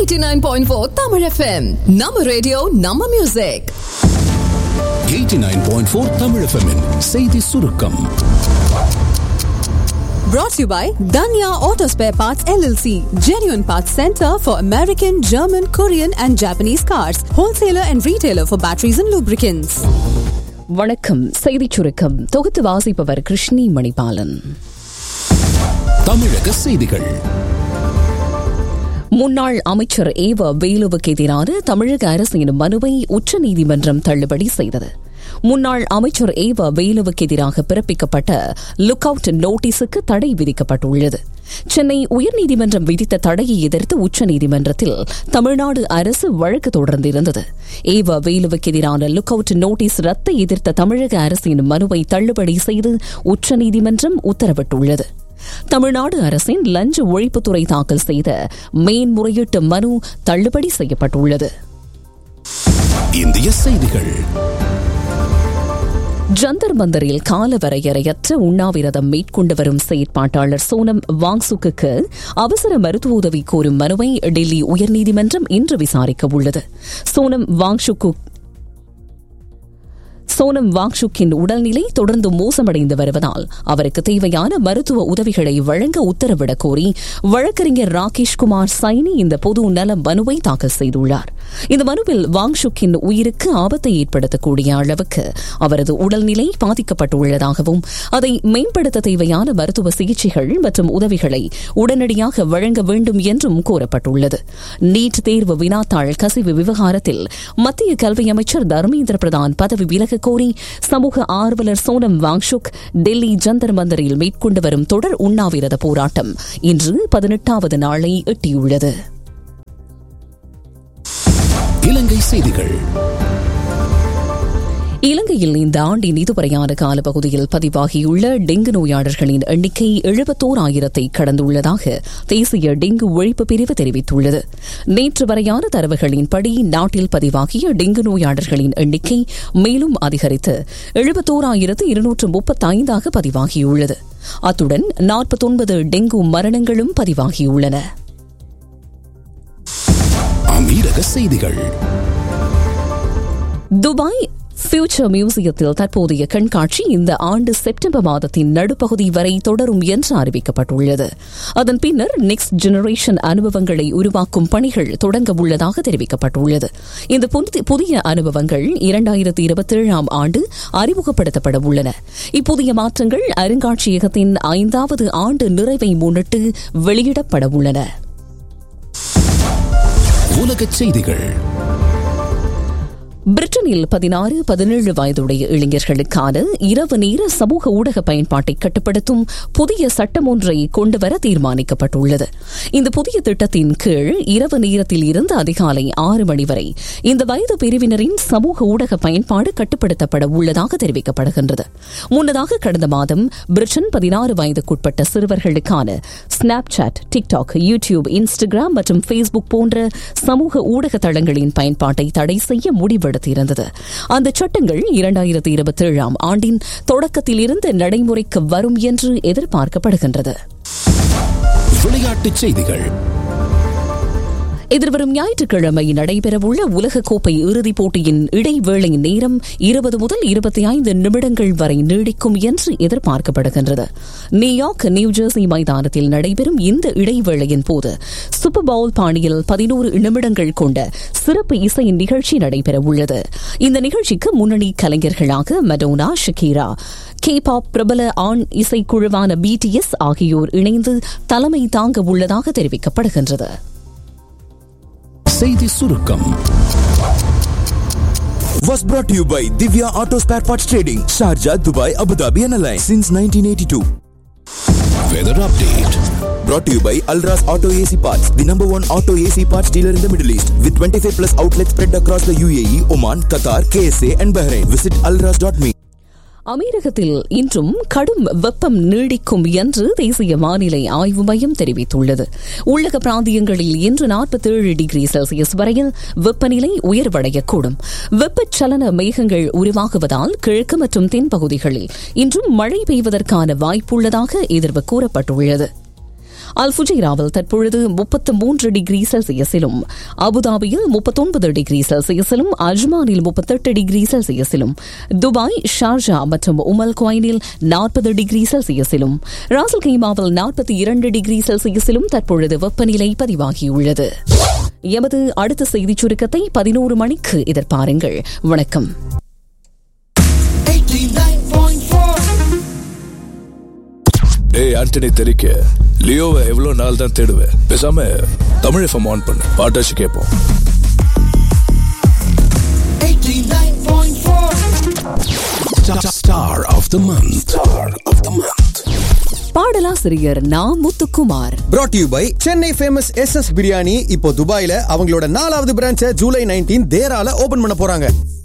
89.4 Tamil FM நம்ம radio நம்ம music 89.4 Tamil எஃப்எம்மின் செய்தி சுருக்கம் brought to you by Danya Auto Spare Parts LLC genuine parts center for American German Korean and Japanese cars wholesaler and retailer for batteries and lubricants வணக்கம் செய்திச் சுருக்கம் தொகுத்து வாசிப்பவர் கிருஷ்ணி மணிபாலன் தமிழக செய்திகள் முன்னாள் அமைச்சர் ஏவ வேலுவுக்கு எதிரான தமிழக அரசின் மனுவை உச்சநீதிமன்றம் தள்ளுபடி செய்தது முன்னாள் அமைச்சர் ஏவ வேலுவுக்கு எதிராக பிறப்பிக்கப்பட்ட லுக் அவுட் நோட்டீஸுக்கு தடை விதிக்கப்பட்டுள்ளது சென்னை உயர்நீதிமன்றம் விதித்த தடையை எதிர்த்து உச்சநீதிமன்றத்தில் தமிழ்நாடு அரசு வழக்கு தொடர்ந்திருந்தது ஏவ வேலுவுக்கு எதிரான லுக் அவுட் நோட்டீஸ் ரத்தை எதிர்த்த தமிழக அரசின் மனுவை தள்ளுபடி செய்து உச்சநீதிமன்றம் உத்தரவிட்டுள்ளது தமிழ்நாடு அரசின் லஞ்ச ஒழிப்புத்துறை தாக்கல் செய்த மேன்முறையீட்டு மனு தள்ளுபடி செய்யப்பட்டுள்ளது இந்திய செய்திகள் ஜந்தர் மந்தரில் காலவரையறையற்ற உண்ணாவிரதம் மேற்கொண்டு வரும் செயற்பாட்டாளர் சோனம் வாங்சுக்கு அவசர மருத்துவ உதவி கோரும் மனுவை டெல்லி உயர்நீதிமன்றம் இன்று விசாரிக்க உள்ளது சோனம் வாங்சுக்கு சோனம் வாங்சுக்கின் உடல்நிலை தொடர்ந்து மோசமடைந்து வருவதால் அவருக்கு தேவையான மருத்துவ உதவிகளை வழங்க உத்தரவிடக் கோரி வழக்கறிஞர் ராகேஷ் குமார் சைனி இந்த பொது நல மனுவை தாக்கல் செய்துள்ளார் இந்த மனுவில் வாங்சுக்கின் உயிருக்கு ஆபத்தை ஏற்படுத்தக்கூடிய அளவுக்கு அவரது உடல்நிலை பாதிக்கப்பட்டுள்ளதாகவும் அதை மேம்படுத்த தேவையான மருத்துவ சிகிச்சைகள் மற்றும் உதவிகளை உடனடியாக வழங்க வேண்டும் என்றும் கூறப்பட்டுள்ளது நீட் தேர்வு வினாத்தாள் கசிவு விவகாரத்தில் மத்திய கல்வி அமைச்சர் தர்மேந்திர பிரதான் பதவி விலக கோரி சமூக ஆர்வலர் சோனம் வாங்ஷுக் டெல்லி ஜந்தர் மந்தரில் மேற்கொண்டு வரும் தொடர் உண்ணாவிரத போராட்டம் இன்று பதினெட்டாவது நாளை எட்டியுள்ளது இலங்கை செய்திகள் இலங்கையில் இந்த ஆண்டின் இதுவரையான காலப்பகுதியில் பதிவாகியுள்ள டெங்கு நோயாளர்களின் எண்ணிக்கை எழுபத்தோராயிரத்தை கடந்துள்ளதாக தேசிய டெங்கு ஒழிப்பு பிரிவு தெரிவித்துள்ளது நேற்று வரையான தரவுகளின்படி நாட்டில் பதிவாகிய டெங்கு நோயாளர்களின் எண்ணிக்கை மேலும் அதிகரித்து எழுபத்தோராயிரத்து இருநூற்று முப்பத்தைந்தாக பதிவாகியுள்ளது அத்துடன் நாற்பத்தொன்பது டெங்கு மரணங்களும் பதிவாகியுள்ளன அமீரக செய்திகள் துபாய் ஃபியூச்சர் மியூசியத்தில் தற்போதைய கண்காட்சி இந்த ஆண்டு செப்டம்பர் மாதத்தின் நடுப்பகுதி வரை தொடரும் என்று அறிவிக்கப்பட்டுள்ளது அதன் பின்னர் நெக்ஸ்ட் ஜெனரேஷன் அனுபவங்களை உருவாக்கும் பணிகள் தொடங்க உள்ளதாக தெரிவிக்கப்பட்டுள்ளது இந்த புதிய அனுபவங்கள் இரண்டாயிரத்தி இருபத்தி ஏழாம் ஆண்டு அறிமுகப்படுத்தப்பட உள்ளன இப்புதிய மாற்றங்கள் அருங்காட்சியகத்தின் ஐந்தாவது ஆண்டு நிறைவை முன்னிட்டு வெளியிடப்பட உள்ளன உலக செய்திகள் பிரிட்டனில் பதினாறு பதினேழு வயதுடைய இளைஞர்களுக்கான இரவு நேர சமூக ஊடக பயன்பாட்டை கட்டுப்படுத்தும் புதிய சட்டம் ஒன்றை கொண்டுவர தீர்மானிக்கப்பட்டுள்ளது இந்த புதிய திட்டத்தின் கீழ் இரவு நேரத்தில் இருந்து அதிகாலை ஆறு மணி வரை இந்த வயது பிரிவினரின் சமூக ஊடக பயன்பாடு கட்டுப்படுத்தப்பட உள்ளதாக தெரிவிக்கப்படுகின்றது முன்னதாக கடந்த மாதம் பிரிட்டன் பதினாறு வயதுக்குட்பட்ட சிறுவர்களுக்கான Snapchat TikTok YouTube Instagram மற்றும் ஃபேஸ்புக் போன்ற சமூக ஊடக தளங்களின் பயன்பாட்டை தடை செய்ய முடிவெடுத்தது இருந்தது அந்த சட்டங்கள் இரண்டாயிரத்தி இருபத்தி ஏழாம் ஆண்டின் தொடக்கத்தில் இருந்து நடைமுறைக்கு வரும் என்று எதிர்பார்க்கப்படுகின்றது விளையாட்டுச் செய்திகள் எதிர்வரும் ஞாயிற்றுக்கிழமை நடைபெறவுள்ள உலகக்கோப்பை இறுதிப் போட்டியின் இடைவேளை நேரம் இருபது முதல் இருபத்தி ஐந்து நிமிடங்கள் வரை நீடிக்கும் என்று எதிர்பார்க்கப்படுகின்றது நியூயார்க் நியூஜெர்சி மைதானத்தில் நடைபெறும் இந்த இடைவேளையின் போது சூப்பர் பவுல் பாணியில் பதினோரு நிமிடங்கள் கொண்ட சிறப்பு இசை நிகழ்ச்சி நடைபெறவுள்ளது இந்த நிகழ்ச்சிக்கு முன்னணி கலைஞர்களாக மடோனா ஷக்கீரா கே பாப் பிரபல ஆண் இசைக்குழுவான பிடிஎஸ் ஆகியோர் இணைந்து தலைமை தாங்க உள்ளதாக தெரிவிக்கப்படுகின்றது செய்தி சுருக்கம் was brought to you by Divya Auto Spare Parts Trading, Sharjah, Dubai, Abu Dhabi and Alliance since 1982. Weather update Brought to you by Alras Auto AC Parts, the number one auto AC parts dealer in the Middle East, with 25 plus outlets spread across the UAE, Oman, Qatar, KSA and Bahrain. Visit alras.me. அமீரகத்தில் இன்றும் கடும் வெப்பம் நீடிக்கும் என்று தேசிய வானிலை ஆய்வு மையம் தெரிவித்துள்ளது உள்ளக பிராந்தியங்களில் இன்று நாற்பத்தேழு டிகிரி செல்சியஸ் வரையில் வெப்பநிலை உயர்வடையக்கூடும் வெப்பச்சலன மேகங்கள் உருவாகுவதால் கிழக்கு மற்றும் தென்பகுதிகளில் இன்றும் மழை பெய்வதற்கான வாய்ப்புள்ளதாக எதிர்வு கூறப்பட்டுள்ளது அல் ஃபுஜைராவில் தற்பொழுது முப்பத்து மூன்று டிகிரி செல்சியஸிலும் அபுதாபியில் முப்பத்தொன்பது டிகிரி செல்சியஸிலும் அஜ்மானில் முப்பத்தெட்டு டிகிரி செல்சியஸிலும் துபாய் ஷார்ஜா மற்றும் உமல் குவைனில் நாற்பது டிகிரி செல்சியஸிலும் ராசல் கைமாவில் நாற்பத்தி இரண்டு டிகிரி செல்சியஸிலும் தற்பொழுது வெப்பநிலை பதிவாகியுள்ளது எமது அடுத்த செய்திச் சுருக்கத்தை பதினோரு மணிக்கு எதிர்பாருங்கள் வணக்கம் டேய் ஆண்டனி தெரிக்க லியோவை எவ்வளவு நாள் தான் தேடுவேன் பேசாம தமிழ் எஃப்எம் ஆன் பண்ணு பாட்டாச்சு கேட்போம் 89.4 Star of the month. Star of the month. பாடலாசிரியர் Na Muthukumar brought to you by Chennai famous S S biryani இப்போ துபாயில அவங்களோட நாலாவது பிரான்ச்சை ஜூலை நைன்டீன் தேரால ஓபன் பண்ண போறாங்க